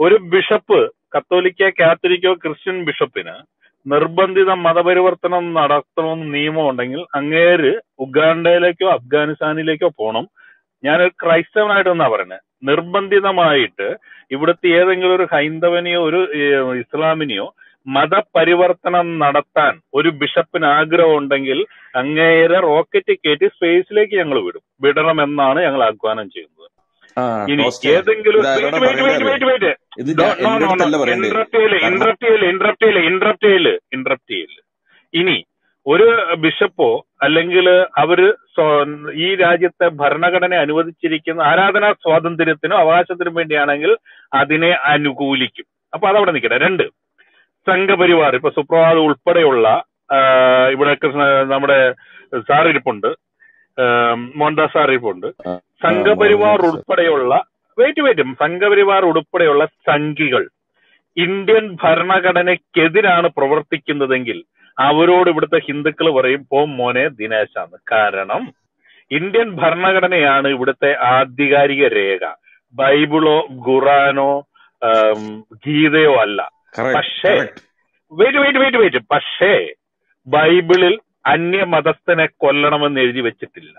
ഒരു ബിഷപ്പ് കത്തോലിക്ക കാത്തലിക്കോ ക്രിസ്ത്യൻ ബിഷപ്പിന് നിർബന്ധിത മതപരിവർത്തനം നടത്തണമെന്ന് നിയമം ഉണ്ടെങ്കിൽ അങ്ങേര് ഉഗാണ്ടയിലേക്കോ അഫ്ഗാനിസ്ഥാനിലേക്കോ പോകണം ഞാനൊരു ക്രൈസ്തവനായിട്ടെന്നാ പറയുന്നത് നിർബന്ധിതമായിട്ട് ഇവിടുത്തെ ഏതെങ്കിലും ഒരു ഹൈന്ദവനെയോ ഒരു ഏഹ്, ഇസ്ലാമിനെയോ മതപരിവർത്തനം നടത്താൻ ഒരു ബിഷപ്പിന് ആഗ്രഹം ഉണ്ടെങ്കിൽ അങ്ങേരെ റോക്കറ്റ് കയറ്റി സ്പേസിലേക്ക് ഞങ്ങൾ വിടും വിടണമെന്നാണ് ഞങ്ങൾ ആഹ്വാനം ചെയ്യുന്നത് ആ ഇനി ടോസ്റ്റേ ഏതെങ്കിലും ഇത് വെയിറ്റ് ആരോടാ വെയിറ്റ് വെയിറ്റ് പറയേണ്ടത് വെയിറ്റ് വെയിറ്റ് ഇത് നോ ഞാൻ നോ എന്റെ നോ നോ അടുത്തല്ല പറയേണ്ടത് ഇന്ററപ്റ്റ് ചെയ്യല് കാരണം ഇന്ററപ്റ്റ് ചെയ്യല് ഇന്ററപ്റ്റ് ചെയ്യല് ഇന്ററപ്റ്റ് ചെയ്യല് ഇന്ററപ്റ്റ് ചെയ്യല് ഇനി ഒരു ബിഷപ്പോ അല്ലെങ്കിൽ അവര് സ്വ- ഈ രാജ്യത്തെ ഭരണഘടന അനുവദിച്ചിരിക്കുന്ന ആരാധനാ സ്വാതന്ത്ര്യത്തിനും അവകാശത്തിനും വേണ്ടിയാണെങ്കിൽ അതിനെ അനുകൂലിക്കും അപ്പൊ അതവിടെ നിൽക്കട്ടെ രണ്ട് സംഘപരിവാർ ഇപ്പൊ സുപ്രഭാത് ഉൾപ്പെടെയുള്ള ആ, ഇവിടെ കൃഷ്ണ നമ്മുടെ സാർ ഇരിപ്പുണ്ട് ആ, മോഹൻദാസ് സാർ ഇരിപ്പുണ്ട് ആ, ആ, സംഘപരിവാർ മോഹൻദാസ് സാർ ഉൾപ്പെടെയുള്ള വെയിറ്റ് വെയിറ്റ് സംഘപരിവാർ ഉൾപ്പെടെയുള്ള സംഘികൾ ഇന്ത്യൻ ഭരണഘടനയ്ക്കെതിരാണ് പ്രവർത്തിക്കുന്നതെങ്കിൽ അവരോട് ഇവിടുത്തെ ഹിന്ദുക്കൾ പറയും പോം മോനെ ദിനേശാന്ന് കാരണം ഇന്ത്യൻ ഭരണഘടനയാണ് ഇവിടുത്തെ ആധികാരിക രേഖ ബൈബിളോ ഖുറാനോ ആം, ഗീതയോ അല്ല കറക്റ്റ് പക്ഷേ correct wait wait wait wait പക്ഷേ ബൈബിളിൽ അന്യമതസ്ഥനെ കൊല്ലണമെന്ന് എഴുതി വെച്ചിട്ടില്ല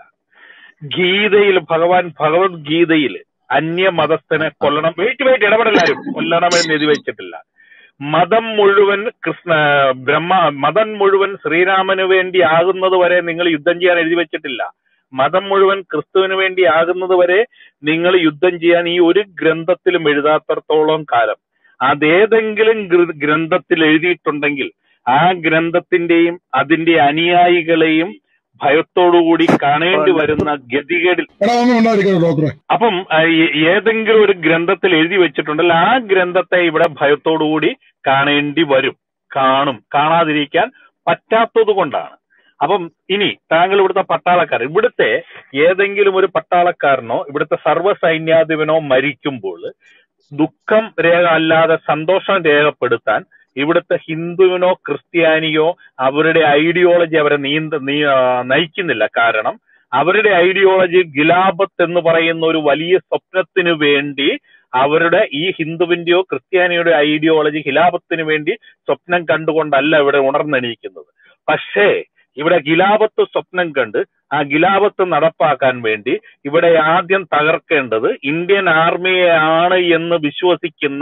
ഗീതയിൽ ഭഗവാൻ ഭഗവത്ഗീതയിൽ അന്യമതസ്ഥനെ കൊല്ലണം വെയിറ്റ് വെയിറ്റ് ഇടപെടലാരും കൊല്ലണമെന്ന് എഴുതി വെച്ചിട്ടില്ല മതം മുഴുവൻ കൃഷ്ണ ബ്രഹ്മ മതം മുഴുവൻ ശ്രീരാമന് വേണ്ടി ആകുന്നത് വരെ നിങ്ങൾ യുദ്ധം ചെയ്യാൻ എഴുതി വെച്ചിട്ടില്ല മതം മുഴുവൻ ക്രിസ്തുവിന് വേണ്ടി ആകുന്നത് വരെ നിങ്ങൾ യുദ്ധം ചെയ്യാൻ ഈ ഒരു ഗ്രന്ഥത്തിലും എഴുതാത്തടത്തോളം കാലം അതേതെങ്കിലും ഗൃ- ഗ്രന്ഥത്തിൽ എഴുതിയിട്ടുണ്ടെങ്കിൽ ആ ഗ്രന്ഥത്തിന്റെയും അതിന്റെ അനുയായികളെയും ഭയത്തോടുകൂടി കാണേണ്ടി വരുന്ന ഗതികേടിൽ എടാ ഒന്നും ഉണ്ടായിരിക്കട്ടെ ഡോക്ടറെ അപ്പം ആ, ഏ- ഏതെങ്കിലും ഒരു ഗ്രന്ഥത്തിൽ എഴുതി വെച്ചിട്ടുണ്ടെങ്കിൽ ആ ഗ്രന്ഥത്തെ ഇവിടെ ഭയത്തോടുകൂടി കാണേണ്ടി വരും കാണും കാണാതിരിക്കാൻ പറ്റാത്തത് കൊണ്ടാണ് അപ്പം ഇനി താങ്കൾ ഇവിടുത്തെ പട്ടാളക്കാർ ഇവിടുത്തെ ഏതെങ്കിലും ഒരു പട്ടാളക്കാരനോ ഇവിടുത്തെ സർവ്വ സൈന്യാധിപനോ മരിക്കുമ്പോൾ ദുഃഖം രേഖ അല്ലാതെ സന്തോഷം രേഖപ്പെടുത്താൻ ഇവിടുത്തെ ഹിന്ദുവിനോ ക്രിസ്ത്യാനിയോ അവരുടെ ഐഡിയോളജി അവരെ നീന്ത നീ ആ, നയിക്കുന്നില്ല കാരണം അവരുടെ ഐഡിയോളജി ഗിലാബത്ത് എന്ന് പറയുന്ന ഒരു വലിയ സ്വപ്നത്തിന് വേണ്ടി അവരുടെ ഈ ഹിന്ദുവിന്റെയോ ക്രിസ്ത്യാനിയുടെ ഐഡിയോളജി ഖിലാഫത്തിന് വേണ്ടി സ്വപ്നം കണ്ടുകൊണ്ടല്ല ഇവിടെ ഉണർന്നെണീക്കുന്നത് പക്ഷേ ഇവിടെ ഗിലാബത്ത് സ്വപ്നം കണ്ട് ആ ഗിലാബത്ത് നടപ്പാക്കാൻ വേണ്ടി ഇവിടെ ആദ്യം തകർക്കേണ്ടത് ഇന്ത്യൻ ആർമിയാണ് എന്ന് വിശ്വസിക്കുന്ന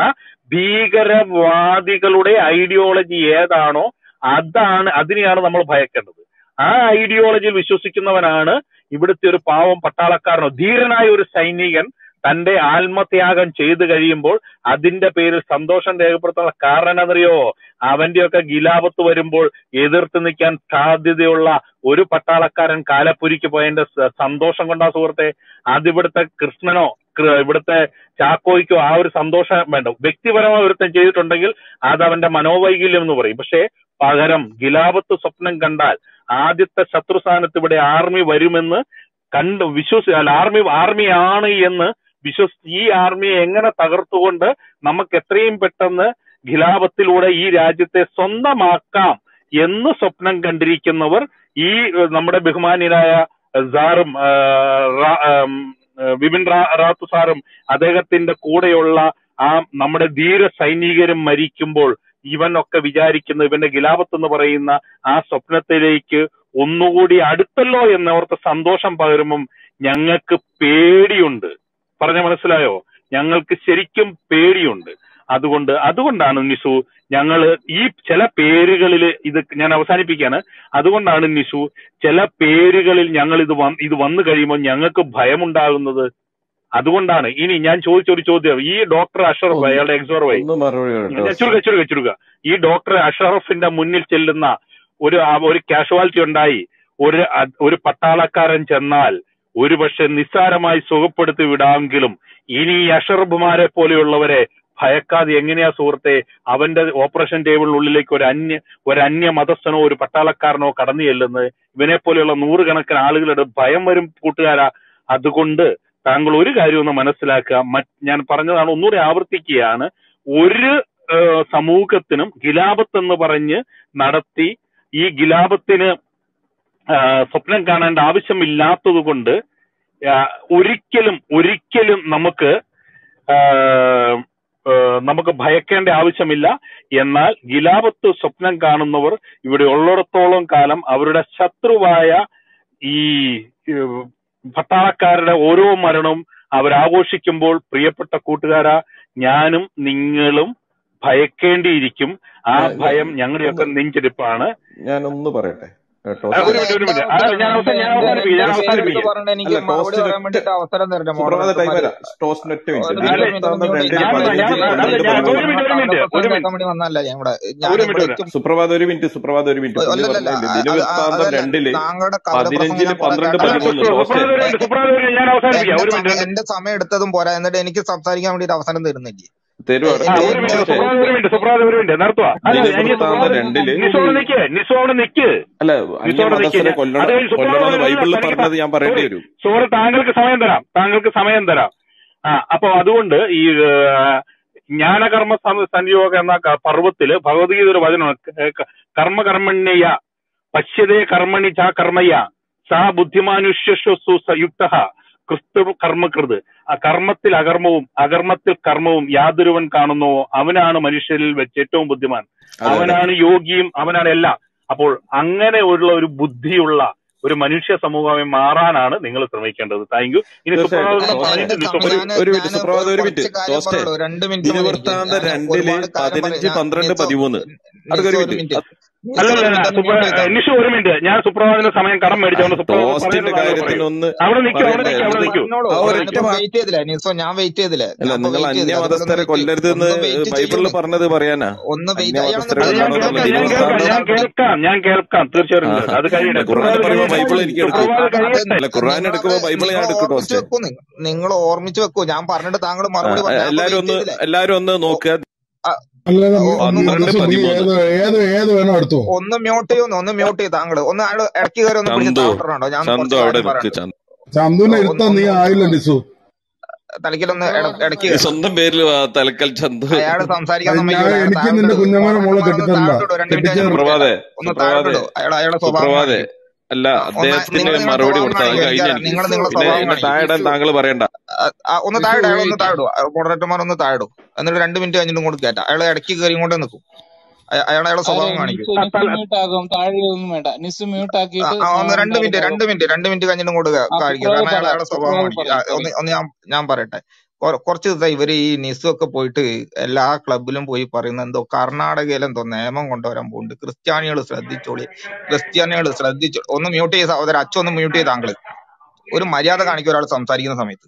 ഭീകരവാദികളുടെ ഐഡിയോളജി ഏതാണോ അതാണ് അതിനെയാണ് നമ്മൾ ഭയക്കേണ്ടത് ആ ഐഡിയോളജിയിൽ വിശ്വസിക്കുന്നവനാണ് ഇവിടുത്തെ ഒരു പാവം പട്ടാളക്കാരനോ ധീരനായ ഒരു സൈനികൻ തന്റെ ആത്മത്യാഗം ചെയ്തു കഴിയുമ്പോൾ അതിന്റെ പേരിൽ സന്തോഷം രേഖപ്പെടുത്താനുള്ള കാരണം എന്നറിയോ അവന്റെയൊക്കെ ഗിലാപത്ത് വരുമ്പോൾ എതിർത്ത് നിൽക്കാൻ സാധ്യതയുള്ള ഒരു പട്ടാളക്കാരൻ കാലപ്പുരിക്ക് പോയതിന്റെ സ- സന്തോഷം കൊണ്ടാ സുഹൃത്തെ അതിവിടുത്തെ കൃഷ്ണനോ കൃ- ഇവിടുത്തെ ചാക്കോയ്ക്കോ ആ ഒരു സന്തോഷം വേണ്ട വ്യക്തിപരമായി ഒരുത്തൻ ചെയ്തിട്ടുണ്ടെങ്കിൽ അത് അവന്റെ മനോവൈകല്യം എന്ന് പറയും പക്ഷേ പകരം ഗിലാപത്ത് സ്വപ്നം കണ്ടാൽ ആദ്യത്തെ ശത്രുസ്ഥാനത്ത് ഇവിടെ ആർമി വരുമെന്ന് കണ്ട് വിശ്വസി അല്ല ആർമി ആർമിയാണ് എന്ന് വിശ്വസ് ഈ ആർമിയെ എങ്ങനെ തകർത്തുകൊണ്ട് നമുക്ക് എത്രയും പെട്ടെന്ന് ഖിലാപത്തിലൂടെ ഈ രാജ്യത്തെ സ്വന്തമാക്കാം എന്ന് സ്വപ്നം കണ്ടിരിക്കുന്നവർ ഈ ഏഹ്, നമ്മുടെ ബഹുമാന്യനായ സാറും ഏഹ്, റാ- ഏം, ഏഹ്, വിപിൻ റാ- റാത്തു സാറും അദ്ദേഹത്തിന്റെ കൂടെയുള്ള ആ നമ്മുടെ ധീര സൈനികരും മരിക്കുമ്പോൾ ഇവനൊക്കെ വിചാരിക്കുന്ന ഇവന്റെ ഗിലാപത്ത് എന്ന് പറയുന്ന ആ സ്വപ്നത്തിലേക്ക് ഒന്നുകൂടി അടുത്തല്ലോ എന്നോർത്ത് സന്തോഷം പകരുമ്പം ഞങ്ങൾക്ക് പേടിയുണ്ട് പറഞ്ഞ മനസ്സിലായോ ഞങ്ങൾക്ക് ശരിക്കും പേടിയുണ്ട് അതുകൊണ്ട് അതുകൊണ്ടാണ് നിഷു ഞങ്ങൾ ഈ ചില പേരുകളിൽ ഇത് ഞാൻ അവസാനിപ്പിക്കുകയാണ് അതുകൊണ്ടാണ് നിഷു ചില പേരുകളിൽ ഞങ്ങൾ ഇത് വന്ന് ഇത് വന്നു കഴിയുമ്പോൾ ഞങ്ങൾക്ക് ഭയമുണ്ടാകുന്നത് അതുകൊണ്ടാണ് ഇനി ഞാൻ ചോദിച്ച ഒരു ചോദ്യം ഈ ഡോക്ടർ അഷറഫ് ഒന്ന് അയാളുടെ എക്സോർവൈ ഒന്ന് മറുപടി ഞാൻ ടോസ്റ്റേ ചുരുക്ക ചുരുക്ക ചുരുക്ക ഈ ഡോക്ടർ അഷറഫിന്റെ മുന്നിൽ ചെല്ലുന്ന ഒരു ആ ഒരു കാഷ്വാലിറ്റി ഉണ്ടായി ഒരു അ- ഒരു പട്ടാളക്കാരൻ ചെന്നാൽ ഒരുപക്ഷെ നിസ്സാരമായി സുഖപ്പെടുത്തി വിടാമെങ്കിലും ഇനി ഈ അഷറഫുമാരെ പോലെയുള്ളവരെ ഭയക്കാതെ എങ്ങനെയാ സുഹൃത്തെ അവന്റെ ഓപ്പറേഷൻ ടേബിളിനുള്ളിലേക്ക് ഒരു അന്യ ഒരു അന്യ മതസ്ഥനോ ഒരു പട്ടാളക്കാരനോ കടന്നു ചെല്ലുന്നത് ഇവനെ പോലെയുള്ള നൂറുകണക്കിന് ആളുകളുടെ ഭയം വരും കൂട്ടുകാരാ അതുകൊണ്ട് താങ്കൾ ഒരു കാര്യം ഒന്ന് മനസ്സിലാക്കുക മറ്റ് ഞാൻ പറഞ്ഞതാണ് ഒന്നുകൂടി ആവർത്തിക്കുകയാണ് ഒരു ഏഹ്, സമൂഹത്തിനും ഗിലാപത്ത് എന്ന് പറഞ്ഞ് നടത്തി ഈ ഗിലാപത്തിന് ആ, സ്വപ്നം കാണേണ്ട ആവശ്യമില്ലാത്തത് കൊണ്ട് ആ, ഒരിക്കലും ഒരിക്കലും നമുക്ക് ആ, ഏഹ് നമുക്ക് ഭയക്കേണ്ട ആവശ്യമില്ല എന്നാൽ ഗിലാപത്ത് സ്വപ്നം കാണുന്നവർ ഇവിടെ ഉള്ളിടത്തോളം കാലം അവരുടെ ശത്രുവായ ഈ ഏഹ്, പട്ടാളക്കാരുടെ ഓരോ മരണവും അവരാഘോഷിക്കുമ്പോൾ പ്രിയപ്പെട്ട കൂട്ടുകാരാ ഞാനും നിങ്ങളും ഭയക്കേണ്ടിയിരിക്കും ആ ഞാൻ ഞാൻ ഭയം ഞങ്ങളുടെയൊക്കെ ഒന്ന് നെഞ്ചെടുപ്പാണ് ഞാൻ ഒന്ന് പറയട്ടെ ഏ, ആ, ടോസ്റ്റ് ഒരു അല്ല മിനിറ്റ് ഒരു എന്റെ മിനിറ്റ് ആ, അവസരം ഞാൻ എന്റെ അവസാനം ഞാൻ എന്റെ അവസാനിപ്പിക്കാം ഞാൻ എന്റെ പേരെടുത്ത് അവസാനിപ്പിക്കാം പറഞ്ഞിട്ട് എനിക്ക് അല്ല മറുപടി ടോസ്റ്റിന് പറയാൻ ഒറ്റ വേണ്ടിട്ട് അവസരം തരട്ടെ സുപ്രഭാത മോഡറേറ്റർമാര് കൈവര ടോസ്റ്റിന് ഒറ്റ മിനിറ്റ് ഒരു മിനിറ്റ് അല്ല ഒരു മിനിറ്റ് ഒന്ന് ഇരുപത്തി മ്യൂട്ട് ആറ് ചെയ്തേ രണ്ടില് ഞാൻ നിങ്ങൾ ഞാൻ പതിനഞ്ച് ഞാൻ പതിമൂന്ന് ഒരു താങ്കളുടെ മിനിറ്റ് പ്രസംഗം ഒരു കേൾക്കാൻ മിനിറ്റ് വേണ്ടി വന്നല്ല ഞാൻ ഇവിടെ ഞാൻ സുപ്രഭാത ഒരു മിനിറ്റ് സുപ്രഭാത ഒരു മിനിറ്റ് പുള്ളി അല്ലല്ല പറഞ്ഞതില് അത് അത് ദിനവൃത്താന്തം അതല്ല രണ്ടില് താങ്കളുടെ കൗരപ്രസംഗം പതിനഞ്ചില് ഞാൻ കുറെ പന്ത്രണ്ട് കേട്ടതാണ് അല്ല പതിമൂന്ന് ടോസ്റ്റ് സുപ്രഭാത ഒരു മിനിറ്റ് സുപ്രഭാത ഒരു മിനിറ്റ് ഞാൻ അവസാനിപ്പിക്കാം എന്റെ ഒരു സമയം മിനിറ്റ് എന്റെ സമയം എടുത്തതും പോരാ എന്നിട്ട് എനിക്ക് സംസാരിക്കാൻ വേണ്ടിട്ട് അവസരം തരുന്നില്ലേ തരും എ- അടുത്ത ആ എന്റെ ഒരു എന്റെ മിനിറ്റ് ടോസ്റ്റ് സുപ്രഭാത ഒരു മിനിറ്റ് സുപ്രഭാത ഒരു മിനിറ്റ് നിർത്തുക അല്ല ഇനി ദിനവൃത്താന്തം സുപ്രഭാത രണ്ടില് നിസു അവിടെ നിക്ക് നിസു അവിടെ നിക്ക് അല്ല നിസു അവിടെ നിക്ക് അന്യമതസ്ഥരെ ഞാൻ- കൊല്ലണം അത് കഴിഞ്ഞ് സുപ്രഭാത കൊല്ലണമെന്ന് അല്ല ബൈബിളിൽ തനിക്ക് പറഞ്ഞത് ഞാൻ പറയേണ്ടി സോറി വരും സോറി താങ്കൾക്ക് സമയം തരാം താങ്കൾക്ക് സമയം തരാം ആ അപ്പൊ അതുകൊണ്ട് ഈ ഏഹ്, ജ്ഞാനകർമ്മ സം- സംയോഗ എന്ന ക- പർവ്വത്തില് ഭഗവത്ഗീത ഒരു വചനമാണ് ക- ക- കർമ്മ കർമ്മണ്യ പശ്യതേ കർമ്മണി ചാ കർമ്മയ്യ സാ ബുദ്ധിമാനുഷ്യു യുക്ത ക്രിസ്തു കർമ്മകൃത് ആ കർമ്മത്തിൽ അകർമ്മവും അകർമ്മത്തിൽ കർമ്മവും യാതൊരുവൻ കാണുന്നുവോ അവനാണ് മനുഷ്യരിൽ വെച്ച് ഏറ്റവും ബുദ്ധിമാൻ അതെ അതെ അവനാണ് യോഗിയും അവനാണ് എല്ലാം അപ്പോൾ അങ്ങനെ ഉള്ള ഒരു ബുദ്ധിയുള്ള ഒരു മനുഷ്യ സമൂഹമായി മാറാനാണ് നിങ്ങൾ ശ്രമിക്കേണ്ടത് താങ്ക് യു ഇനി തീർച്ചയായിട്ടും സുപ്രഭാതം കൂടെ ടോസ്റ്റ് എന്റെ പറഞ്ഞിട്ട് സമയം നിസു ഞാൻ ഒരു മിനിറ്റ് ഞാൻ സുപ്രഭാത ഒരു മിനിറ്റ് കുറച്ച് കാര്യം ടോസ്റ്റേ പറയുള്ളൂ രണ്ട് മിനിറ്റ് മതി എനിക്ക് ദിനവൃത്താന്ത ഞാൻ രണ്ടില് ഒരുപാട് കാര്യം പറയും പതിനഞ്ച് ഞാൻ പന്ത്രണ്ട് നിസു പതിമൂന്ന് അടുത്ത നിസു ഒരു ഒരു മിനിറ്റ് മിനിറ്റ് നിസു അല്ലല്ല ഒരു അല്ല മിനിറ്റ് ഒന്ന് സുപ്ര മ്യൂട്ട് ചെയ്താൽ നിഷു ഒരു മിനിറ്റ് ഞാൻ സുപ്രഭാതത്തിന്റെ സമയം കടം മേടിച്ചോണ്ട് സുപ്രഭാതം ടോസ്റ്റിന്റെ പറയുന്നത് താങ്കൾ കാര്യത്തിന് പറയൂ ഒന്ന് അവിടെ നിൽക്കൂ അവിടെ പറയട്ടെ നിൽക്കൂ അവിടെ എന്നിട്ട് നിൽക്കൂ പറഞ്ഞോളൂ ആ ഒരൊറ്റ ഞാനിപ്പോ വാ- വെയിറ്റ് ചെയ്തില്ല നിസോ ഞാൻ വെയിറ്റ് ചെയ്തില്ല അല്ല ഞാൻ ഇപ്പൊ നിങ്ങൾ വെയിറ്റ് ചെയ്തില്ല അതുപോലെ ഒന്ന് അന്യമതസ്ഥരെ വെയിറ്റ് കൊല്ലരുതെന്ന് ഒന്ന് വെയിറ്റ് ബൈബിളിൽ ചെയ്യൂന്ന് പറഞ്ഞത് പറയാനാ ഒന്ന് വെയിറ്റ് അയാളൊന്ന് അന്യമതസ്ഥരെ അത് ഞാൻ പറഞ്ഞോട്ടെ കൊല്ലണമെന്നുള്ള കേൾക്കാം ഞാൻ കേൾക്കാം ദിനവൃത്താന്തം ഞാൻ കേൾക്കാം ഞാൻ കേൾക്കാം തീർച്ചയായിട്ടും ആഹാ കേൾക്കാം അത് അല്ല കഴിയട്ടെ ഖുറാൻ സുപ്രഭാതം പറയുമ്പോ കഴിയട്ടെ ബൈബിൾ എനിക്ക് എടുക്കും സുപ്രഭാതം അത് കഴിയട്ടെ അല്ല ഖുറാൻ നിങ്ങളത് എടുക്കുമ്പോ ബൈബിൾ നിങ്ങൾ ഞാൻ എടുക്കും ഓർമ്മിച്ച് ടോസ്റ്റ് വെക്കൂ നിങ്ങൾ ഓർമ്മിച്ച് വെക്കൂ ഞാൻ പറഞ്ഞിട്ട് താങ്കൾ ആ, മറുപടി പറഞ്ഞു ഞാൻ ഇപ്പൊ എല്ലാരും വെയിറ്റ് ഒന്ന് ചെയ്തില്ലേ എല്ലാരും ഒന്ന് ഓ, നോക്കുക ആ, അല്ലല്ല ഓ, ഒന്ന് പന്ത്രണ്ട് നിസു നീ പതിമൂന്ന് ഏത് ഏത് ഏത് വേണോ എടുത്തോ ഒന്ന് മ്യൂട്ട് ചെയ്യുന്നു ഒന്ന് മ്യൂട്ട് ചെയ്ത് താങ്കൾ ഒന്ന് അയാൾ ഇടയ്ക്ക് കയറി ഒന്ന് പിടിച്ച് ചന്തു താവിട്ടുണ്ടോ ഞാൻ ചന്തു കുറച്ച് അവിടെ കാര്യം നിൽക്ക് പറയാനുണ്ട് ചന്തു ചന്തുവിനെ ഒന്ന് ഇരുത്താൻ നീ ഒന്ന് ആയില്ല നിസു തലക്കിലൊന്ന് ഇടയ്ക്ക് ഈ കയറി സ്വന്തം പേരിൽ ആ തലക്കൽ ചന്തു അയാൾ സംസാരിക്കാൻ അത് ഞാൻ സമ്മതിക്കൂല അയാൾ എനിക്ക് നിന്റെ താഴോട്ടിടും കുഞ്ഞമ്മനെ മോളെ മോഡറേറ്റർമാർ ഒന്ന് കെട്ടിത്തരണ്ട താഴോട്ടിടും രണ്ട് മിനിറ്റ് കഴിഞ്ഞ് കെട്ടിച്ചേർന്നു മ്യൂട്ട് സുപ്രഭാതെ ചെയ്താൽ ഒന്ന് സുപ്രഭാതെ താഴോട്ടിടും അയാൾ അയാളുടെ സ്വഭാവം സുപ്രഭാതെ കാണിക്കും അല്ല ആ, ഒന്ന് അദ്ദേഹത്തിന് നിങ്ങൾ നിങ്ങളുടെ മറുപടി സ്വഭാവം കൊടുത്ത അത് കാണിക്കും എനിക്കറിയാം കഴിഞ്ഞില്ല നിങ്ങൾ നിങ്ങളുടെ പിന്നെ സ്വഭാവം എന്നെ കാണിക്കും താഴെ താങ്കൾ പറയണ്ട ആ, ആ, ഒന്ന് നിസു താഴെ അയാൾ ഒന്ന് വെയിറ്റ് താഴെടും മോഡറേറ്റർമാർ ഒന്ന് താഴെടും എന്നിട്ട് രണ്ട് മിനിറ്റ് കഴിഞ്ഞിട്ട് ഇങ്ങോട്ട് കയറ്റാം അയാൾ ഇടയ്ക്ക് കയറി ഇങ്ങോട്ട് നിൽക്കും അയ- അയാൾ അയാളുടെ അതെ സ്വഭാവം കാണിക്കും നിസു ആ, നിസു തല- മ്യൂട്ട് ആകും താഴെ ഒന്നും വേണ്ട നിസു മ്യൂട്ട് ആ, ആക്കിയിട്ട് ആ, ഒന്ന് ഞാൻ രണ്ട് മിനിറ്റ് ഡയറക്റ്റ് രണ്ട് മിനിറ്റ് രണ്ട് മിനിറ്റ് കഴിഞ്ഞിട്ട് ഇങ്ങോട്ട് ആ കാണിക്കും സുപ്രഭാത് കാരണം അയാൾ പറയാം അയാളുടെ സ്വഭാവം സുപ്രഭാത് കാണിക്കും ആ, പറയും ഒന്ന് പറയും ഒന്ന് ഞാൻ ഞാൻ പറയട്ടെ കൊ- കുറച്ച് ദിവസം ഇവര് ഈ നിസു ഒക്കെ പോയിട്ട് എല്ലാ ക്ലബിലും പോയി പറയുന്ന എന്തോ കർണാടകയിൽ എന്തോ നിയമം കൊണ്ടുവരാൻ പോകുന്നുണ്ട് ക്രിസ്ത്യാനികൾ ശ്രദ്ധിച്ചോളി ക്രിസ്ത്യാനികൾ ശ്രദ്ധിച്ചോ ഒന്ന് മ്യൂട്ട് ചെയ്ത സഹോദരൻ അച്ഛൻ ഒന്ന് മ്യൂട്ട് ചെയ്ത് താങ്കള് ഒരു മര്യാദ കാണിക്കും ഒരാൾ സംസാരിക്കുന്ന സമയത്ത്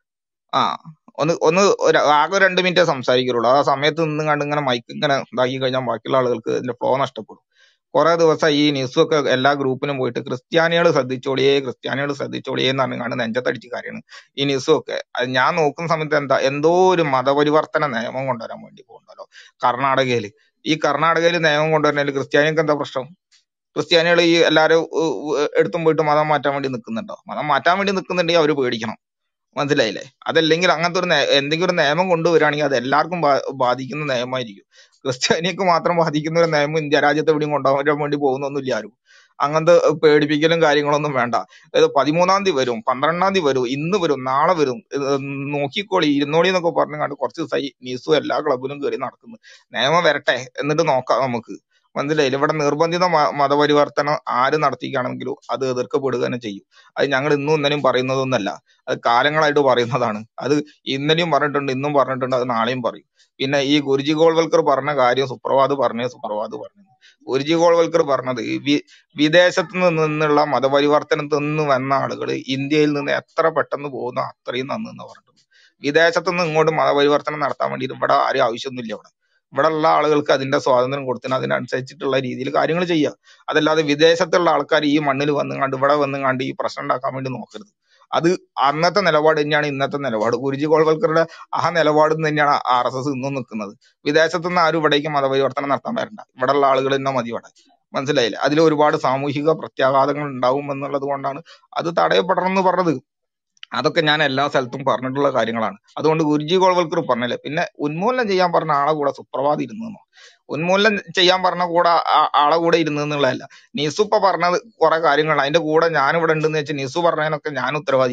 ആ ഒന്ന് ഒന്ന് ഒരു ആകെ രണ്ട് മിനിറ്റേ സംസാരിക്കുള്ളൂ ആ സമയത്ത് നിന്നും കണ്ട് ഇങ്ങനെ മൈക്ക് ഇങ്ങനെ ഇതാക്കി കഴിഞ്ഞാൽ ബാക്കിയുള്ള ആളുകൾക്ക് ഇതിന്റെ ഫ്ലോ നഷ്ടപ്പെടും കുറെ ദിവസം ഈ ന്യൂസും ഒക്കെ എല്ലാ ഗ്രൂപ്പിലും പോയിട്ട് ക്രിസ്ത്യാനികൾ ശ്രദ്ധിച്ചോളിയേ ക്രിസ്ത്യാനികൾ ശ്രദ്ധിച്ചോളിയേ എന്ന് പറഞ്ഞു കണ്ട് നെഞ്ചത്തടിച്ച് കാര്യമാണ് ഈ ന്യൂസും ഒക്കെ അത് ഞാൻ നോക്കുന്ന സമയത്ത് എന്താ എന്തോ ഒരു മതപരിവർത്തന നിയമം കൊണ്ടുവരാൻ വേണ്ടി പോകുന്നുണ്ടല്ലോ കർണാടകയിൽ ഈ കർണാടകയിൽ നിയമം കൊണ്ടുവരുന്നതിൽ ക്രിസ്ത്യാനികൾക്ക് എന്താ പ്രശ്നം ക്രിസ്ത്യാനികൾ ഈ എല്ലാവരും ഉ- ഉ- എടുത്തും പോയിട്ട് മതം മാറ്റാൻ വേണ്ടി നിൽക്കുന്നുണ്ടോ മതം മാറ്റാൻ വേണ്ടി നിൽക്കുന്നുണ്ടെങ്കിൽ അവർ പേടിക്കണം മനസ്സിലായില്ലേ അതല്ലെങ്കിൽ അങ്ങനത്തെ ഒരു നയ- എന്തെങ്കിലും ഒരു നിയമം കൊണ്ടുവരികയാണെങ്കിൽ അത് എല്ലാവർക്കും ബാ- ബാധിക്കുന്ന നിയമമായിരിക്കും ക്രിസ്ത്യാനിക്ക് മാത്രം ബാധിക്കുന്ന ഒരു നിയമം ഇന്ത്യ രാജ്യത്ത് എവിടെയും കൊണ്ടുവരാൻ വേണ്ടി പോകുന്നൊന്നുമില്ല ആരും അങ്ങനത്തെ പേടിപ്പിക്കലും കാര്യങ്ങളൊന്നും വേണ്ട ഇത് പതിമൂന്നാം തീയതി വരും പന്ത്രണ്ടാം തീയതി വരും ഇന്ന് വരും നാളെ വരും ഇത് നോക്കിക്കോളി ഇരുന്നോളി എന്നൊക്കെ പറഞ്ഞു കണ്ട് കുറച്ച് ദിവസമായി ന്യൂസും എല്ലാ ക്ലബിലും കയറി നടക്കുന്നു നിയമം വരട്ടെ എന്നിട്ട് നോക്കാം നമുക്ക് മനസ്സിലായില്ലേ ഇവിടെ നിർബന്ധിത മ- മതപരിവർത്തനം ആര് നടത്തിക്കുകയാണെങ്കിലും അത് എതിർക്കപ്പെടുക തന്നെ ചെയ്യും അത് ഞങ്ങൾ ഇന്നും ഇന്നലെയും പറയുന്നതൊന്നല്ല അത് കാലങ്ങളായിട്ട് പറയുന്നതാണ് അത് ഇന്നലെയും പറഞ്ഞിട്ടുണ്ട് ഇന്നും പറഞ്ഞിട്ടുണ്ട് അത് നാളെയും പറയും പിന്നെ ഈ ഗുരുജി ഗോൾവൽക്കർ പറഞ്ഞ കാര്യം സുപ്രഭാത് പറഞ്ഞേ സുപ്രഭാത് പറഞ്ഞു ഗുരുജി ഗോൾവൽക്കർ പറഞ്ഞത് ഈ വി വിദേശത്ത് നിന്നുള്ള മതപരിവർത്തനത്തിൽ നിന്ന് വന്ന ആളുകൾ ഇന്ത്യയിൽ നിന്ന് എത്ര പെട്ടെന്ന് പോകുന്നു അത്രയും നന്ന് എന്ന് പറഞ്ഞിട്ടുണ്ട് വിദേശത്ത് നിന്ന് ഇങ്ങോട്ട് മതപരിവർത്തനം നടത്താൻ വേണ്ടിയിട്ട് ഇവിടെ ആരും ആവശ്യമൊന്നുമില്ല ഇവിടെ ഇവിടെ ഉള്ള ആളുകൾക്ക് അതിന്റെ സ്വാതന്ത്ര്യം കൊടുത്തിന് അതിനനുസരിച്ചിട്ടുള്ള രീതിയിൽ കാര്യങ്ങൾ ചെയ്യുക അതല്ലാതെ വിദേശത്തുള്ള ആൾക്കാർ ഈ മണ്ണിൽ വന്നുകൊണ്ട് ഇവിടെ വന്നുകൊണ്ട് ഈ പ്രശ്നം ഉണ്ടാക്കാൻ വേണ്ടി നോക്കരുത് അത് അന്നത്തെ നിലപാട് തന്നെയാണ് ഇന്നത്തെ നിലപാട് ഗുരുജി ഗോൾവൽക്കറുടെ ആ നിലപാട് തന്നെയാണ് ആർ എസ് എസ് ഇന്നും നിൽക്കുന്നത് വിദേശത്തു നിന്ന് ആരും ഇവിടേക്ക് മതപരിവർത്തനം നടത്താൻ വരണ്ട ഇവിടെ ഉള്ള ആളുകൾ തന്നെ മതി ഇവിടെ മനസ്സിലായില്ലേ അതിൽ ഒരുപാട് സാമൂഹിക പ്രത്യാഘാതങ്ങൾ ഉണ്ടാവും എന്നുള്ളത് കൊണ്ടാണ് അത് തടയപ്പെടണം എന്ന് പറഞ്ഞത് അതൊക്കെ ഞാൻ എല്ലാ സ്ഥലത്തും പറഞ്ഞിട്ടുള്ള കാര്യങ്ങളാണ് അതുകൊണ്ട് ഗുരുജി ഗോൾവൽക്കർ പറഞ്ഞില്ലേ പിന്നെ ഉന്മൂലനം ചെയ്യാൻ പറഞ്ഞ ആളെ കൂടെ സുപ്രഭാത് ഇരുന്നു ഉന്മൂലനം ചെയ്യാൻ പറഞ്ഞ കൂടെ ആ- ആളെ കൂടെ ഇരുന്നു എന്നുള്ളതല്ല നിസു ഇപ്പൊ പറഞ്ഞത് കുറെ കാര്യങ്ങൾ അതിന്റെ കൂടെ ഞാൻ ഇവിടെ ഉണ്ടെന്ന് വെച്ചാൽ നിസു പറഞ്ഞതിനൊക്കെ ഞാൻ ഉത്തരവാദിയാണ്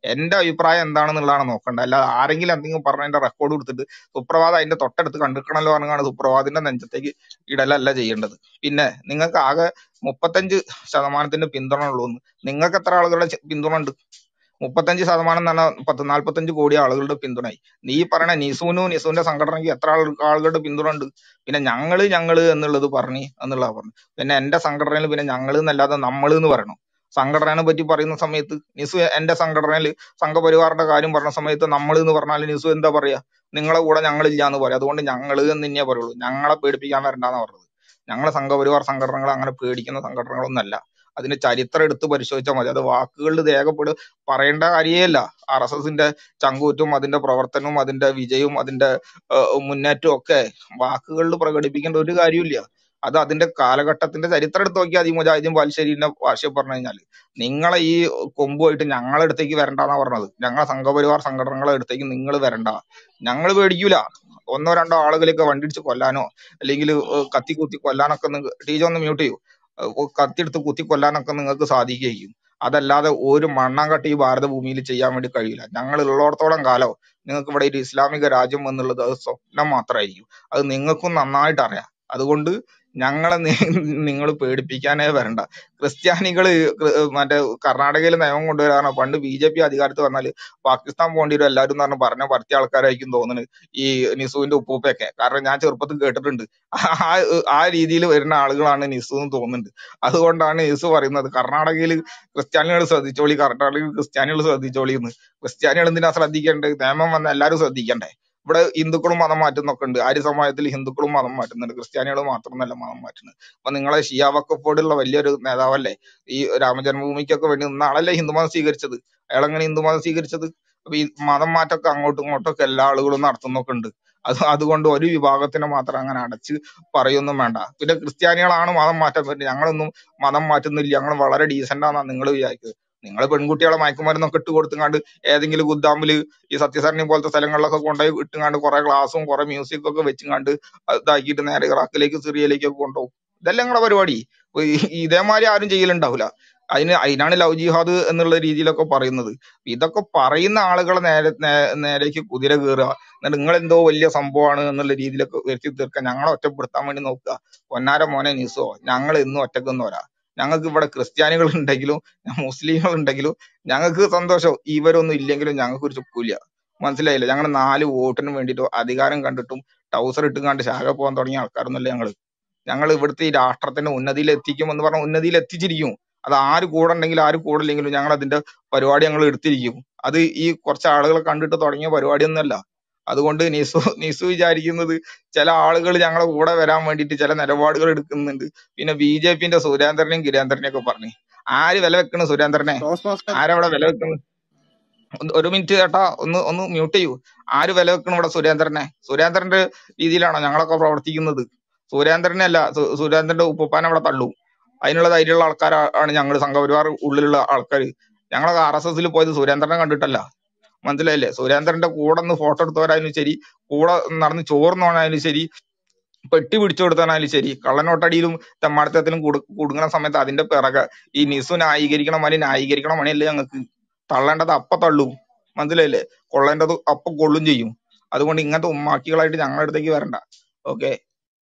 എന്റെ അഭിപ്രായം എന്താണെന്നുള്ളതാണ് നോക്കേണ്ടത് അല്ലാതെ ആരെങ്കിലും എന്തെങ്കിലും പറഞ്ഞതിന്റെ റെക്കോർഡ് കൊടുത്തിട്ട് സുപ്രഭാതം അതിന്റെ തൊട്ടടുത്ത് കണ്ടിരിക്കണല്ലോ പറഞ്ഞാണ് സുപ്രഭാതത്തിന്റെ നെഞ്ചത്തേക്ക് ഇടലല്ല ചെയ്യേണ്ടത് പിന്നെ നിങ്ങൾക്ക് ആകെ മുപ്പത്തഞ്ച് ശതമാനത്തിന്റെ പിന്തുണ ഉള്ളൂ നിങ്ങൾക്ക് എത്ര ആളുകളുടെ ചെ- പിന്തുണ ഉണ്ട് മുപ്പത്തഞ്ച് ശതമാനം എന്ന് പറഞ്ഞാൽ പത്ത് നാല്പത്തഞ്ച് കോടി ആളുകളുടെ പിന്തുണയായി നീ പറയണ നിസൂനും നിസൂന്റെ സംഘടനയ്ക്ക് എത്ര ആൾ ആളുകളുടെ പിന്തുണ ഉണ്ട് പിന്നെ ഞങ്ങള് ഞങ്ങള് എന്നുള്ളത് പറഞ്ഞു എന്നുള്ളതാ പറഞ്ഞു പിന്നെ എന്റെ സംഘടനയിൽ പിന്നെ ഞങ്ങള് എന്നല്ലാതെ നമ്മള് എന്ന് പറയണം സംഘടനയെ പറ്റി പറയുന്ന സമയത്ത് നിസു എന്റെ സംഘടനയിൽ സംഘപരിവാറിന്റെ കാര്യം പറഞ്ഞ സമയത്ത് നമ്മൾ എന്ന് പറഞ്ഞാൽ നിസു എന്താ പറയാ നിങ്ങളെ കൂടെ ഞങ്ങളില്ല എന്ന് പറയാം അതുകൊണ്ട് ഞങ്ങള് എന്ന് തന്നെയേ പറയുള്ളൂ ഞങ്ങളെ പേടിപ്പിക്കാൻ വരണ്ടെന്നാ പറഞ്ഞത് ഞങ്ങളെ സംഘപരിവാർ സംഘടനകൾ അങ്ങനെ പേടിക്കുന്ന സംഘടനകളൊന്നല്ല അതിന്റെ ചരിത്രം എടുത്ത് പരിശോധിച്ചാൽ മതി അത് വാക്കുകളിൽ രേഖപ്പെടു പറയേണ്ട കാര്യമല്ല ആർ എസ് എസിന്റെ ചങ്കൂറ്റും അതിന്റെ പ്രവർത്തനവും അതിന്റെ വിജയവും അതിന്റെ ഏഹ്, മുന്നേറ്റവും ഒക്കെ വാക്കുകളിൽ പ്രകടിപ്പിക്കേണ്ട ഒരു കാര്യമില്ല അത് അതിന്റെ കാലഘട്ടത്തിന്റെ ചരിത്രം എടുത്ത് നോക്കിയാൽ ഈ മുജാഹിദീൻ ബാലുശ്ശേരിന്റെ ഭാഷ പറഞ്ഞു കഴിഞ്ഞാല് നിങ്ങളെ ഈ കൊമ്പുമായിട്ട് ഞങ്ങളെ അടുത്തേക്ക് വരണ്ടെന്നാ പറഞ്ഞത് ഞങ്ങളെ സംഘപരിവാർ സംഘടനകളെ അടുത്തേക്ക് നിങ്ങൾ വരണ്ട ഞങ്ങൾ പേടിക്കൂല ഒന്നോ രണ്ടോ ആളുകളെയൊക്കെ വണ്ടിടിച്ച് കൊല്ലാനോ അല്ലെങ്കിൽ കത്തി കുത്തി കൊല്ലാനൊക്കെ നിങ്ങ- ടീച്ചർ ഒന്ന് മ്യൂട്ട് ചെയ്യൂ ഏഹ് കത്തിയെടുത്ത് കുത്തി കൊല്ലാനൊക്കെ നിങ്ങൾക്ക് സാധിക്കുകയും അതല്ലാതെ ഒരു മണ്ണാങ്കട്ടി ഈ ഭാരത ഭൂമിയിൽ ചെയ്യാൻ വേണ്ടി കഴിയില്ല ഞങ്ങൾ ഉള്ളിടത്തോളം കാലം നിങ്ങൾക്ക് ഇവിടെ ഒരു ഇസ്ലാമിക രാജ്യം എന്നുള്ളത് അത് സ്വപ്നം മാത്രമായിരിക്കും അത് നിങ്ങൾക്കും നന്നായിട്ട് അറിയാം അതുകൊണ്ട് ഞങ്ങളെ നിങ്ങൾ പേടിപ്പിക്കാനേ വരണ്ട ക്രിസ്ത്യാനികള് ക്രി- മറ്റേ കർണാടകയിൽ നിയമം കൊണ്ടുവരാനോ പണ്ട് ബി ജെ പി അധികാരത്തിൽ വന്നാൽ പാകിസ്ഥാൻ പോകേണ്ടി വരും എല്ലാവരും എന്ന് പറഞ്ഞ് പറഞ്ഞ പറ്റിയ ആൾക്കാരായിരിക്കും തോന്നുന്നത് ഈ നിസുവിന്റെ ഉപ്പൂപ്പൊക്കെ കാരണം ഞാൻ ചെറുപ്പത്തിൽ കേട്ടിട്ടുണ്ട് ആ ആ രീതിയിൽ വരുന്ന ആളുകളാണ് നിസു എന്ന് തോന്നുന്നുണ്ട് അതുകൊണ്ടാണ് നിസു പറയുന്നത് കർണാടകയിൽ ക്രിസ്ത്യാനികൾ ശ്രദ്ധിച്ചോളി കർണാടകയിൽ ക്രിസ്ത്യാനികൾ ശ്രദ്ധിച്ചോളി എന്ന് ക്രിസ്ത്യാനികൾ എന്തിനാ ശ്രദ്ധിക്കേണ്ടത് നിയമം വന്ന എല്ലാവരും ശ്രദ്ധിക്കണ്ടേ ഇവിടെ ഹിന്ദുക്കളും മതം മാറ്റുന്നൊക്കെ ഉണ്ട് ആര്യ സമാജത്തിൽ ഹിന്ദുക്കളും മതം മാറ്റുന്നുണ്ട് ക്രിസ്ത്യാനികൾ മാത്രമല്ല മതം മാറ്റുന്നത് അപ്പൊ നിങ്ങളെ ഷിയ വക്കഫോടുള്ള വലിയൊരു നേതാവല്ലേ ഈ രാമജന്മഭൂമിക്കൊക്കെ വേണ്ടി നിന്ന ആളല്ലേ ഹിന്ദുമതം സ്വീകരിച്ചത് അയാൾ എങ്ങനെ ഹിന്ദുമതം സ്വീകരിച്ചത് അപ്പൊ ഈ മതം മാറ്റമൊക്കെ അങ്ങോട്ടും ഇങ്ങോട്ടും ഒക്കെ എല്ലാ ആളുകളും നടത്തുന്നൊക്കെ ഉണ്ട് അത് അതുകൊണ്ട് ഒരു വിഭാഗത്തിനെ മാത്രം അങ്ങനെ അടച്ച് പറയൊന്നും വേണ്ട പിന്നെ ക്രിസ്ത്യാനികളാണ് മതം മാറ്റാൻ പറ്റുന്നത് ഞങ്ങളൊന്നും മതം മാറ്റുന്നില്ല ഞങ്ങൾ വളരെ ഡീസന്റ് ആണെന്നാ നിങ്ങൾ വിചാരിക്കുന്നത് നിങ്ങൾ പെൺകുട്ടികളെ മയക്കുമരുന്നൊക്കെ ഇട്ട് കൊടുത്തുങ്ങാണ്ട് ഏതെങ്കിലും ഗുദാമില് ഈ സത്യസരണി പോലത്തെ സ്ഥലങ്ങളിലൊക്കെ കൊണ്ടുപോയി ഇട്ടുങ്ങാണ്ട് കുറെ ക്ലാസ്സും കുറെ മ്യൂസിക് ഒക്കെ വെച്ചുങ്ങാണ്ട് അത് ഇതാക്കിയിട്ട് നേരെ ഇറാഖിലേക്ക് സിറിയയിലേക്കൊക്കെ കൊണ്ടുപോകും ഇതല്ലേ നിങ്ങളുടെ പരിപാടി ഇപ്പൊ ഈ- ഇതേമാതിരി ആരും ചെയ്യലുണ്ടാവില്ല അതിന് അതിനാണ് ലവ് ജിഹാദ് എന്നുള്ള രീതിയിലൊക്കെ പറയുന്നത് ഇതൊക്കെ പറയുന്ന ആളുകളെ നേരെ നേ- നേരേക്ക് കുതിര കയറുക എന്നിട്ട് നിങ്ങൾ എന്തോ വലിയ സംഭവമാണ് എന്നുള്ള രീതിയിലൊക്കെ വരുത്തി തീർക്കാൻ ഞങ്ങളെ ഒറ്റപ്പെടുത്താൻ വേണ്ടി നോക്കുക പൊന്നാര മോനെ നിസോ ഞങ്ങൾ എന്നും ഒറ്റക്കുന്നവരാ ഞങ്ങൾക്ക് ഇവിടെ ക്രിസ്ത്യാനികൾ ഉണ്ടെങ്കിലും മുസ്ലിങ്ങൾ ഉണ്ടെങ്കിലും ഞങ്ങൾക്ക് സന്തോഷം ഇവരൊന്നും ഇല്ലെങ്കിലും ഞങ്ങൾക്ക് ഒരു ചുക്കൂല മനസ്സിലായില്ലേ ഞങ്ങൾ നാല് വോട്ടിന് വേണ്ടിയിട്ട് അധികാരം കണ്ടിട്ടും ടൗസർ ഇട്ടും കണ്ട് ശാഖ പോകാൻ തുടങ്ങിയ ആൾക്കാരൊന്നുമല്ല ഞങ്ങള് ഞങ്ങൾ ഇവിടുത്തെ ഈ രാഷ്ട്രത്തിന്റെ ഉന്നതിയിൽ എത്തിക്കും എന്ന് പറഞ്ഞ ഉന്നതിയിൽ എത്തിച്ചിരിക്കും അത് ആര് കൂടെ ഉണ്ടെങ്കിലും ആര് കൂടെ ഇല്ലെങ്കിലും ഞങ്ങൾ അതിന്റെ പരിപാടി ഞങ്ങൾ എടുത്തിരിക്കും അത് ഈ കുറച്ച് ആളുകളെ കണ്ടിട്ട് തുടങ്ങിയ പരിപാടിയൊന്നുമല്ല അതുകൊണ്ട് നിസു നിസു വിചാരിക്കുന്നത് ചില ആളുകൾ ഞങ്ങളെ കൂടെ വരാൻ വേണ്ടിയിട്ട് ചില നിലപാടുകൾ എടുക്കുന്നുണ്ട് പിന്നെ ബി ജെ പിന്റെ സുരേന്ദ്രനെയും ഗിരേന്ദ്രനെയും ഒക്കെ പറഞ്ഞു ആര് വില വെക്കണ് സുരേന്ദ്രനെ ടോസ് മാസ്റ്റർ ആരവിടെ വില വെക്കുന്നത് ഒന്ന് ഒരു മിനിറ്റ് ചേട്ടാ ഒന്ന് ഒന്ന് മ്യൂട്ട് ചെയ്യൂ ആര് വില വെക്കണം ഇവിടെ സുരേന്ദ്രനെ സുരേന്ദ്രന്റെ രീതിയിലാണോ ഞങ്ങളൊക്കെ പ്രവർത്തിക്കുന്നത് സുരേന്ദ്രനെ അല്ല സു- സുരേന്ദ്രന്റെ ഉപ്പുപ്പാനെ അവിടെ തള്ളൂ അതിനുള്ള ധൈര്യമുള്ള ആൾക്കാരാണ് ഞങ്ങൾ സംഘപരിവാർ ഉള്ളിലുള്ള ആൾക്കാർ ഞങ്ങളൊക്കെ ആർ എസ് എസിൽ പോയത് സുരേന്ദ്രനെ കണ്ടിട്ടല്ല മനസ്സിലായില്ലേ സുരേന്ദ്രന്റെ കൂടെ നിന്ന് ഫോട്ടോ എടുത്തവരായാലും ശരി കൂടെ നടന്ന് ചോർന്നോണായാലും ശരി പെട്ടി പിടിച്ചു കൊടുത്താലും ശരി കള്ളനോട്ടടിയിലും തെമ്മാടത്തത്തിലും കുടു കുടുങ്ങുന്ന സമയത്ത് അതിന്റെ പിറകെ ഈ നിസു ന്യായീകരിക്കണ മണി ന്യായീകരിക്കണ മണിയല്ലേ ഞങ്ങൾക്ക് തള്ളേണ്ടത് അപ്പ തള്ളും മനസ്സിലായില്ലേ കൊള്ളേണ്ടത് അപ്പൊ കൊള്ളും ചെയ്യും അതുകൊണ്ട് ഇങ്ങനത്തെ ഉമ്മാക്കികളായിട്ട് ഞങ്ങളുടെ അടുത്തേക്ക് വരണ്ട ഓക്കെ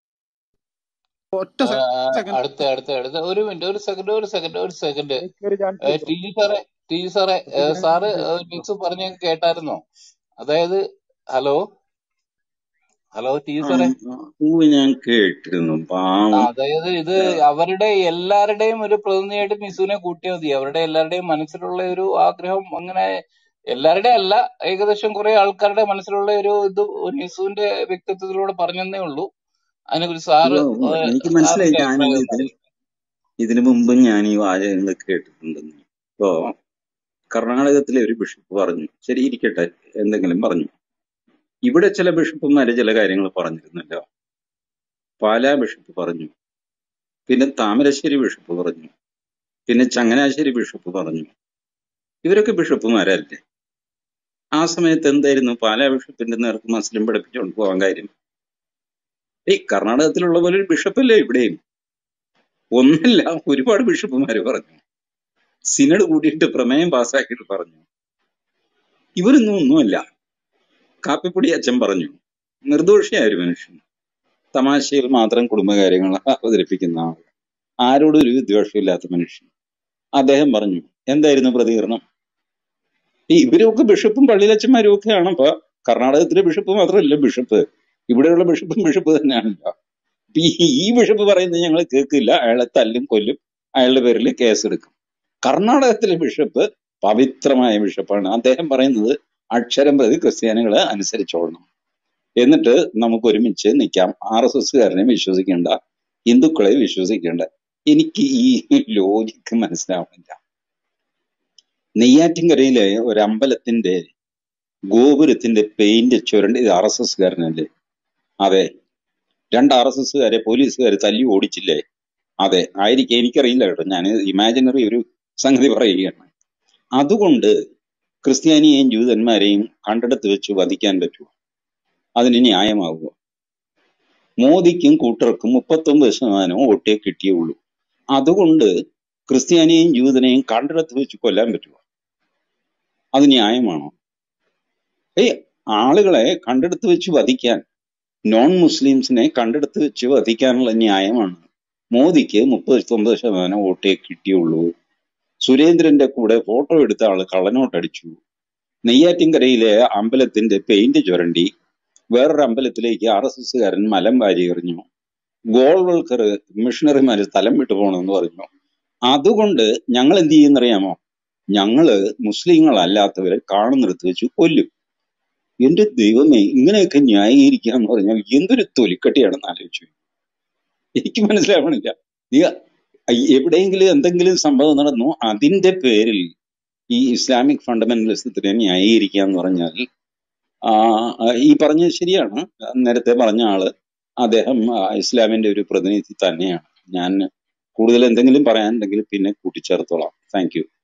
ഒറ്റ സെക്കൻഡ് അടുത്ത അടുത്ത അടുത്ത ഒരു മിനിറ്റ് ഒരു സെക്കൻഡ് ഒരു സെക്കൻഡ് ഒരു സെക്കൻഡ് ഒരു ചാൻസ് കിട്ടും ടി ജി സാറേ ടി ജി സാറേ ഏ, ഒരു സാറ് ചാൻസ് കിട്ടും ന്യൂസ് പറഞ്ഞ കേട്ടായിരുന്നോ അതായത് ഹലോ ഹലോ ടി ജി ആ, സാറേ പൂവ് ഞാൻ കേട്ടിരുന്നു ആ, പാവം അതായത് ഇത് ആ, അവരുടെ എല്ലാവരുടെയും ഒരു പ്രതിനിധിയായിട്ട് നിസുവിനെ കൂട്ടിയാൽ മതി അവരുടെ എല്ലാവരുടെയും മനസ്സിലുള്ള ഒരു ആഗ്രഹം അങ്ങനെ എല്ലാവരുടെ അല്ല ഏകദേശം കുറെ ആൾക്കാരുടെ മനസ്സിലുള്ള ഒരു ഇത് നിസുവിന്റെ വ്യക്തിത്വത്തിലൂടെ പറഞ്ഞതേ ഉള്ളൂ അതിനെക്കുറിച്ച് സാറ് ഉവ്വ് ഉവ്വ്. ഏ, എനിക്ക് മനസ്സിലായി സാറിന്റെ ഞാനിത് അഭിപ്രായം ഒന്ന് ഇതിന് അറിയിക്കും ഇതിനു മുമ്പ് ഞാൻ ഈ വാചകങ്ങൾ കേട്ടിട്ടുണ്ടെന്ന് ഇപ്പോ കർണാടകത്തിലെ ഒരു ബിഷപ്പ് പറഞ്ഞു ശരി ഇരിക്കട്ടെ എന്തെങ്കിലും പറഞ്ഞു ഇവിടെ ചില ബിഷപ്പുമാര് ചില കാര്യങ്ങൾ പറഞ്ഞിരുന്നല്ലോ പാലാ ബിഷപ്പ് പറഞ്ഞു പിന്നെ താമരശ്ശേരി ബിഷപ്പ് പറഞ്ഞു പിന്നെ ചങ്ങനാശ്ശേരി ബിഷപ്പ് പറഞ്ഞു ഇവരൊക്കെ ബിഷപ്പുമാരല്ലേ ആ സമയത്ത് എന്തായിരുന്നു പാലാ ബിഷപ്പിന്റെ നേർക്ക് മസ്ലിം പഠിപ്പിച്ചുകൊണ്ട് പോകാൻ കാര്യം ഈ കർണാടകത്തിലുള്ള പോലെ ഒരു ബിഷപ്പല്ലേ ഇവിടെയും ഒന്നല്ല ഒരുപാട് ബിഷപ്പുമാര് പറഞ്ഞു സിനഡ് കൂടിയിട്ട് പ്രമേയം പാസ്സാക്കിയിട്ട് പറഞ്ഞു ഇവരൊന്നും ഒന്നുമല്ല കാപ്പിപ്പൊടി അച്ഛൻ പറഞ്ഞു നിർദോഷിയായ ഒരു മനുഷ്യൻ തമാശയിൽ മാത്രം കുടുംബകാര്യങ്ങൾ അവതരിപ്പിക്കുന്ന ആൾ ആരോടും ഒരു വിദ്വേഷമില്ലാത്ത മനുഷ്യൻ അദ്ദേഹം പറഞ്ഞു എന്തായിരുന്നു പ്രതികരണം ഈ ഇവരൊക്കെ ബിഷപ്പും പള്ളിയിലച്ചന്മാരും ഒക്കെയാണ് ഇപ്പൊ കർണാടകത്തിലെ ബിഷപ്പ് മാത്രമല്ല ബിഷപ്പ് ഇവിടെയുള്ള ബിഷപ്പും ബിഷപ്പ് തന്നെയാണല്ലോ ഇപ്പൊ ഈ ഈ ബിഷപ്പ് പറയുന്നത് ഞങ്ങൾ കേൾക്കില്ല അയാളെ തല്ലും കൊല്ലും അയാളുടെ പേരിൽ കേസെടുക്കും കർണാടകത്തിലെ ബിഷപ്പ് പവിത്രമായ ബിഷപ്പാണ് അദ്ദേഹം പറയുന്നത് അക്ഷരം പ്രതി ക്രിസ്ത്യാനികളെ അനുസരിച്ചോളണം എന്നിട്ട് നമുക്ക് ഒരുമിച്ച് നിൽക്കാം ആർ എസ് എസ്കാരനെ വിശ്വസിക്കേണ്ട ഹിന്ദുക്കളെ വിശ്വസിക്കേണ്ട എനിക്ക് ഈ ലോജിക്ക് മനസ്സിലാവുന്നില്ല നെയ്യാറ്റിൻകരയിലെ ഒരു അമ്പലത്തിന്റെ ഗോപുരത്തിന്റെ പെയിന്റ് ചുരണ്ട് ഇത് ആർ എസ് എസ്കാരനല്ലേ അതെ രണ്ട് ആർ എസ് എസ്കാരെ പോലീസുകാർ തല്ലി ഓടിച്ചില്ലേ അതെ ആയിരിക്കും എനിക്കറിയില്ല കേട്ടോ ഞാൻ ഇമാജിനറി ഒരു സംഗതി പറയുകയാണ് അതുകൊണ്ട് ക്രിസ്ത്യാനിയെയും ജൂതന്മാരെയും കണ്ടെടുത്ത് വെച്ച് വധിക്കാൻ പറ്റുമോ അതിന് ന്യായമാകുമോ മോദിക്കും കൂട്ടർക്കും മുപ്പത്തൊമ്പത് ശതമാനവും വോട്ടേ കിട്ടിയുള്ളൂ അതുകൊണ്ട് ക്രിസ്ത്യാനിയെയും ജൂതനെയും കണ്ടെടുത്ത് വെച്ച് കൊല്ലാൻ പറ്റുമോ അത് ന്യായമാണോ ഏയ് ആളുകളെ കണ്ടെടുത്ത് വെച്ച് വധിക്കാൻ നോൺ മുസ്ലിംസിനെ കണ്ടെടുത്ത് വെച്ച് വധിക്കാനുള്ള ന്യായമാണ് മോദിക്ക് മുപ്പത്തൊമ്പത് ശതമാനം വോട്ടേ കിട്ടിയുള്ളൂ സുരേന്ദ്രന്റെ കൂടെ ഫോട്ടോ എടുത്ത ആള് കള്ളനോട്ടടിച്ചു നെയ്യാറ്റിൻകരയിലെ അമ്പലത്തിന്റെ പെയിന്റ് ചുരണ്ടി വേറൊരു അമ്പലത്തിലേക്ക് ആർ എസ് എസ്സുകാരൻ മലം വാരി എറിഞ്ഞു ഗോൾവൾക്കർ മിഷണറിമാര് സ്ഥലം വിട്ടു പോകണമെന്ന് പറഞ്ഞു അതുകൊണ്ട് ഞങ്ങൾ എന്ത് ചെയ്യുന്നറിയാമോ ഞങ്ങള് മുസ്ലിങ്ങളല്ലാത്തവരെ കാണുന്നിടത്ത് വെച്ച് കൊല്ലും എന്റെ ദൈവമേ ഇങ്ങനെയൊക്കെ ന്യായീകരിക്കുക എന്ന് പറഞ്ഞാൽ എന്തൊരു തൊലിക്കട്ടിയാണെന്ന് ആലോചിച്ചു എനിക്ക് മനസ്സിലാവണില്ല നീ എവിടെയെങ്കിലും എന്തെങ്കിലും സംഭവം നടന്നു അതിന്റെ പേരിൽ ഈ ഇസ്ലാമിക് ഫണ്ടമെന്റലിസത്തിനെ ന്യായീകരിക്കുക എന്ന് പറഞ്ഞാൽ ആ, ആ, ഈ പറഞ്ഞത് ശരിയാണ് നേരത്തെ പറഞ്ഞ ആള് അദ്ദേഹം ആ, ഇസ്ലാമിന്റെ ഒരു പ്രതിനിധി തന്നെയാണ് ഞാൻ കൂടുതൽ എന്തെങ്കിലും പറയാനുണ്ടെങ്കിൽ പിന്നെ കൂട്ടിച്ചേർത്തോളാം താങ്ക് യു